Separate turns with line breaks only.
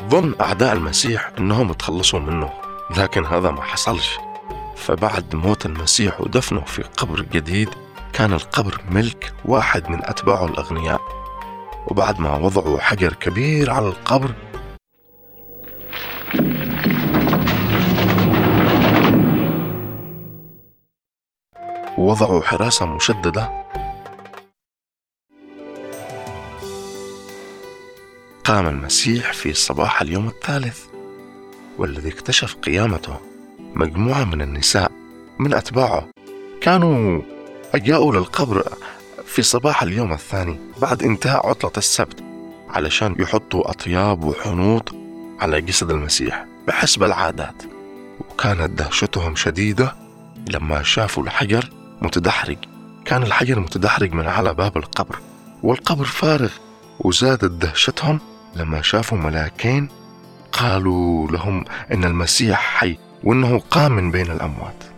ظن أعداء المسيح أنهم تخلصوا منه لكن هذا ما حصلش فبعد موت المسيح ودفنه في قبر جديد كان القبر ملك واحد من أتباعه الأغنياء وبعد ما وضعوا حجر كبير على القبر ووضعوا حراسة مشددة قام المسيح في صباح اليوم الثالث والذي اكتشف قيامته مجموعة من النساء من أتباعه كانوا جاءوا للقبر في صباح اليوم الثاني بعد انتهاء عطلة السبت علشان يحطوا أطياب وحنوط على جسد المسيح بحسب العادات وكانت دهشتهم شديدة لما شافوا الحجر متدحرج كان الحجر متدحرج من على باب القبر والقبر فارغ وزادت دهشتهم لما شافوا ملاكين قالوا لهم ان المسيح حي وانه قام من بين الاموات